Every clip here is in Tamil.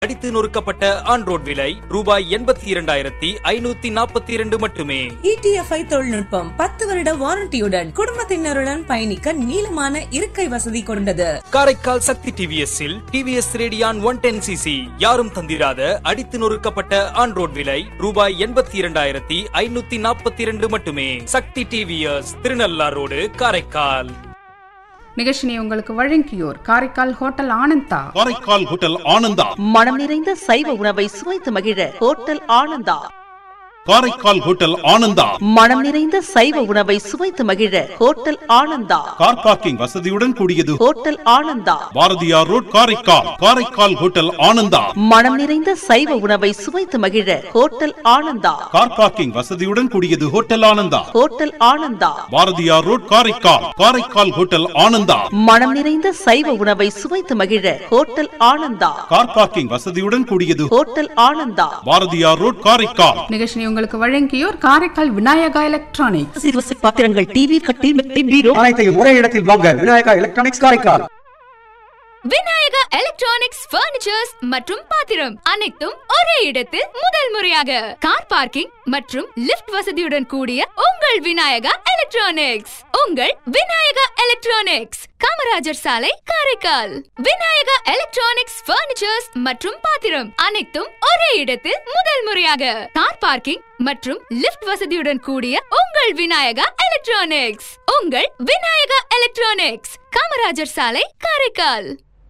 அடித்து நொறுக்கப்பட்ட ஆன்ரோட் விலை ரூபாய் எண்பத்தி இரண்டாயிரத்தி ஐநூத்தி நாற்பத்தி இரண்டு மட்டுமே இடிஎஃப்ஐ தொழில்நுட்பம் பத்து வருட வாரண்டியுடன் குடும்பத்தினருடன் பயணிக்க நீளமான இருக்கை வசதி கொண்டது காரைக்கால் சக்தி டிவிஎஸ்ஸில் TVS Radeon one ten CC யாரும் தந்திராத அடித்து நொறுக்கப்பட்ட ஆன்ரோட் விலை ரூபாய் எண்பத்தி இரண்டாயிரத்தி ஐநூத்தி நாற்பத்தி இரண்டு மட்டுமே சக்தி டிவிஎஸ் திருநள்ளார் ரோடு காரைக்கால் நிகழ்ச்சினை உங்களுக்கு வழங்கியோர் காரைக்கால் ஹோட்டல் ஆனந்தா காரைக்கால் ஹோட்டல் ஆனந்தா மனம் நிறைந்த சைவ உணவை சுவைத்து மகிழ ஹோட்டல் ஆனந்தா காரைக்கால் ஹோட்டல் ஆனந்தா மனம் நிறைந்த சைவ உணவை சுவைத்து மகிழ ஹோட்டல் ஆனந்தா கார் பார்க்கிங் வசதியுடன் கூடியது hotel Ananda Bharathiyar road Karaikal Karaikal hotel Ananda மனம் நிறைந்த சைவ உணவை சுவைத்து மகிழ ஹோட்டல் ஆனந்தா கார் பார்க்கிங் வசதியுடன் கூடியது hotel Ananda hotel Ananda Bharathiyar road Karaikal Karaikal hotel Ananda மனம் நிறைந்த சைவ உணவை சுவைத்து மகிழ ஹோட்டல் ஆனந்தா கார் பார்க்கிங் வசதியுடன் கூடியது ஹோட்டல் ஆனந்தா பாரதியார் ரோட் காரைக்கால் நிகழ்ச்சினை உங்களுக்கு வழங்கியோர் காரைக்கால் விநாயகா எலக்ட்ரானிக்ஸ் சிறுவசி பாத்திரங்கள் டிவி கட்டில் மெத்தை பீரோ அனைத்தையும் ஒரே இடத்தில் வாங்க Vinayaka electronics Karaikal Vinayaka electronics furnitures மற்றும் பாத்திரம் அனைத்தும் ஒரே இடத்தில் முதல் முறையாக கார் பார்க்கிங் மற்றும் லிஃப்ட் வசதியுடன் கூடிய உங்கள் விநாயகா எலக்ட்ரானிக்ஸ் உங்கள் விநாயகா எலக்ட்ரானிக்ஸ் காமராஜர் சாலை காரைக்கால் விநாயகா எலக்ட்ரானிக்ஸ் பர்னிச்சர்ஸ் மற்றும் பாத்திரம் அனைத்தும் ஒரே இடத்தில் முதல் முறையாக கார் பார்க்கிங் மற்றும் லிஃப்ட் வசதியுடன் கூடிய உங்கள் விநாயகா எலக்ட்ரானிக்ஸ் உங்கள் விநாயகா எலக்ட்ரானிக்ஸ் காமராஜர் சாலை காரைக்கால்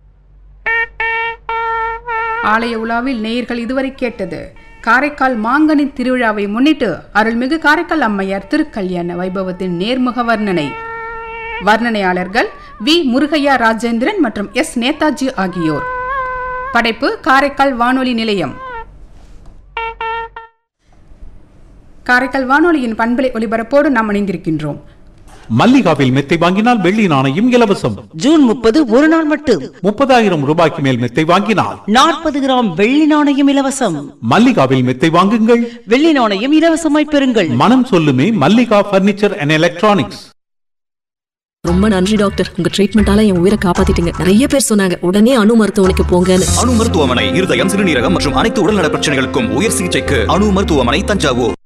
ஆலய உலாவில் நேயர்கள் இதுவரை கேட்டது காரைக்கால் மாங்கனி திருவிழாவை முன்னிட்டு அருள்மிகு காரைக்கால் அம்மையார் திருக்கல்யாண வைபவத்தின் நேர்முக வர்ணனை வர்ணனையாளர்கள் வி முருகையா ராஜேந்திரன் மற்றும் எஸ் நேதாஜி ஆகியோர் படைப்பு காரைக்கால் வானொலி நிலையம் காரைக்கால் வானொலியின் பண்பலை ஒலிபரப்போடு நாம் இணைந்திருக்கின்றோம் மல்லிகாவில் மெத்தை வாங்கினால் வெள்ளி நாணயம் இலவசம் ஜூன் முப்பது ஒரு நாள் மட்டும் முப்பதாயிரம் ரூபாய்க்கு மேல் மெத்தை வாங்கினால் நாற்பது கிராம் வெள்ளி நாணயம் இலவசம் மல்லிகாவில் மெத்தை வாங்குங்கள் வெள்ளி நாணயம் இலவசமாய் பெறுங்கள் மனம் சொல்லுமே மல்லிகா பர்னிச்சர் அண்ட் எலக்ட்ரானிக்ஸ் ரொம்ப நன்றி டாக்டர் உங்க ட்ரீட்மெண்டால என் உயிரை காப்பாத்திட்டீங்க நிறைய பேர் சொன்னாங்க உடனே அணு மருத்துவமனைக்கு போங்கன்னு அணு மருத்துவமனை இருதயம் சிறுநீரகம் மற்றும் அனைத்து உடல்நல பிரச்சனைகளுக்கும் உயர் சிகிச்சைக்கு அணு மருத்துவமனை தஞ்சாவூர்